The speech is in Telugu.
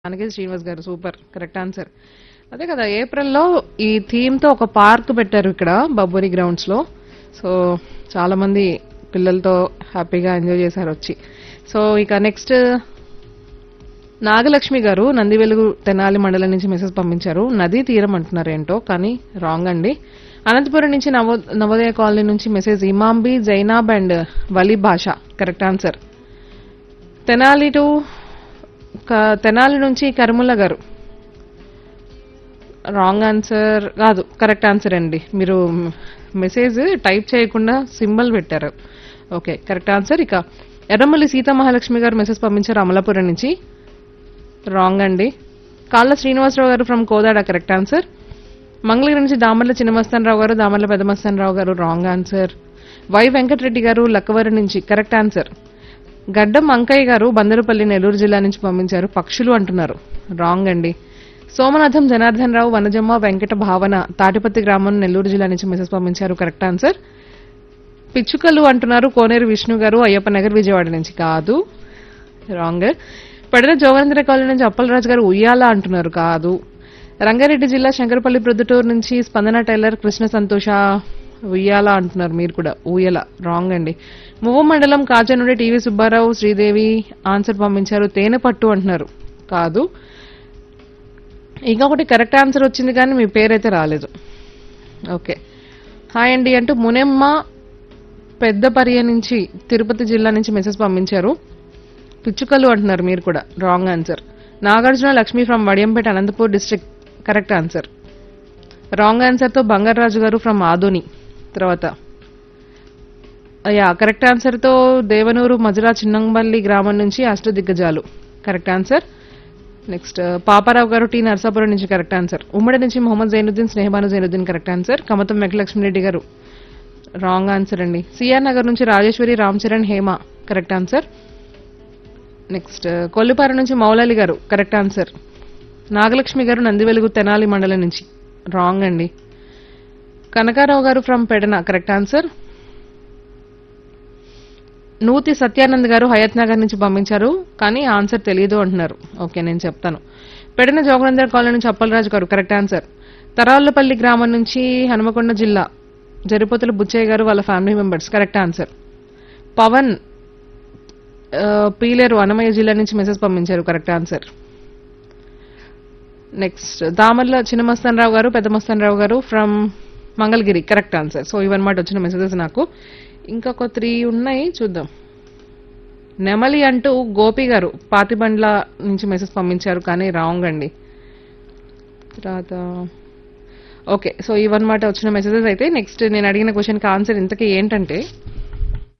అనగే శ్రీనివాస్ గారు సూపర్ కరెక్ట్ ఆన్సర్ అదే కదా ఏప్రిల్లో ఈ థీమ్ తో ఒక పార్క్ పెట్టారు ఇక్కడ బబ్బోరి గ్రౌండ్స్ లో సో చాలా మంది పిల్లలతో హ్యాపీగా ఎంజాయ్ చేశారు వచ్చి సో ఇక నెక్స్ట్ నాగలక్ష్మి గారు నంది వెలుగు తెనాలి మండలం నుంచి మెసేజ్ పంపించారు నదీ తీరం అంటున్నారు ఏంటో కానీ రాంగ్ అండి అనంతపురం నుంచి నవో నవోదయ కాలనీ నుంచి message Imambi Zainab and Vali Basha correct answer Tenali to క- తెనాలి నుంచి కరుముల గారు రాంగ్ ఆన్సర్ కాదు కరెక్ట్ ఆన్సర్ అండి మీరు మెసేజ్ టైప్ చేయకుండా సింబల్ పెట్టారు ఓకే కరెక్ట్ ఆన్సర్ ఇక ఎర్రమల్లి సీతా మహాలక్ష్మి గారు మెసేజ్ పంపించారు అమలాపురం నుంచి రాంగ్ అండి కాళ్ళ శ్రీనివాసరావు గారు from Kodada correct answer Mangalagiri నుంచి దామర్ల చిన్నమస్తానరావు గారు దామర్ల పెద్దమస్తానరావు గారు రాంగ్ ఆన్సర్ వై వెంకటరెడ్డి గారు లక్కవరం నుంచి కరెక్ట్ ఆన్సర్ గడ్డం అంకయ్య గారు బందరుపల్లి నెల్లూరు జిల్లా నుంచి పంపించారు పక్షులు అంటున్నారు రాంగ్ అండి సోమనాథం జనార్దన్ రావు వనజమ్మ వెంకట భావన తాటిపత్తి గ్రామం నెల్లూరు జిల్లా నుంచి మెసేజ్ పంపించారు కరెక్ట్ ఆన్సర్ పిచ్చుకలు అంటున్నారు కోనేరు విష్ణు గారు అయ్యప్ప నగర్ విజయవాడ నుంచి కాదు రాంగ్ పెడన జోగేంద్ర కాలనీ నుంచి అప్పలరాజు గారు ఉయ్యాల అంటున్నారు కాదు రంగారెడ్డి జిల్లా శంకరపల్లి ప్రొద్దుటూరు నుంచి స్పందన టైలర్ కృష్ణ సంతోష ఉయ్యాల అంటున్నారు మీరు కూడా ఊయల రాంగ్ అండి మువ్వ మండలం కాజా నుండి టీవీ సుబ్బారావు శ్రీదేవి ఆన్సర్ పంపించారు తేనె పట్టు అంటున్నారు కాదు ఇంకొకటి కరెక్ట్ ఆన్సర్ వచ్చింది కానీ మీ పేరైతే రాలేదు ఓకే హాయ్ అండి అంటూ మునెమ్మ పెద్దపరియ నుంచి తిరుపతి జిల్లా నుంచి మెసేజ్ పంపించారు పిచ్చుకలు అంటున్నారు మీరు కూడా wrong answer Nagarjuna Lakshmi from Vadiyampeta Anantapur district correct answer wrong answer తో బంగారాజు గారు ఫ్రమ్ ఆదోని తర్వాత యా కరెక్ట్ ఆన్సర్ తో దేవనూరు మజురా చిన్నంబల్లి గ్రామం నుంచి అష్టదిగ్గజాలు కరెక్ట్ ఆన్సర్ నెక్స్ట్ పాపారావు గారు టీ నర్సాపురం నుంచి కరెక్ట్ ఆన్సర్ ఉమ్మడి నుంచి మొహమ్మద్ జైనుద్దీన్ స్నేహబాను జైనుద్దీన్ కరెక్ట్ ఆన్సర్ కమతం వెంకటలక్ష్మిరెడ్డి గారు రాంగ్ ఆన్సర్ అండి సిఆర్ నగర్ నుంచి Rajeshwari Ram Charan Hema correct answer next Kollupara నుంచి మౌలాలి గారు కరెక్ట్ ఆన్సర్ నాగలక్ష్మి గారు నందివెలుగు తెనాలి మండలం నుంచి రాంగ్ అండి కనకారావు గారు from Pedana correct answer Nuthi Satyanand గారు హయత్ నగర్ నుంచి పంపించారు కానీ ఆన్సర్ తెలియదు అంటున్నారు ఓకే నేను చెప్తాను పెడిన జోగనందర్ కాలనీ నుంచి అప్పలరాజు గారు కరెక్ట్ ఆన్సర్ తరాళ్లపల్లి గ్రామం నుంచి హనుమకొండ జిల్లా జరిపోతుల బుచ్చయ్య గారు వాళ్ళ family members correct answer Pavan ఆ, పీలేరు అన్నమయ్య జిల్లా నుంచి మెసేజ్ పంపించారు కరెక్ట్ ఆన్సర్ నెక్స్ట్ దామర్ల చిన్న మస్తాన్ రావు గారు పెద్ద మస్తాన్ రావు గారు from Mangalagiri correct answer so ఇవన్నమాట వచ్చిన మెసేజెస్ నాకు ఇంకొక త్రీ ఉన్నాయి చూద్దాం నెమలి అంటూ గోపి గారు పాతిబండ్ల నుంచి మెసేజ్ పంపించారు కానీ రాంగ్ అండి తర్వాత ఓకే సో ఇవన్నమాట వచ్చిన మెసేజెస్ అయితే నెక్స్ట్ నేను అడిగిన క్వశ్చన్కి ఆన్సర్ ఇంతకీ ఏంటంటే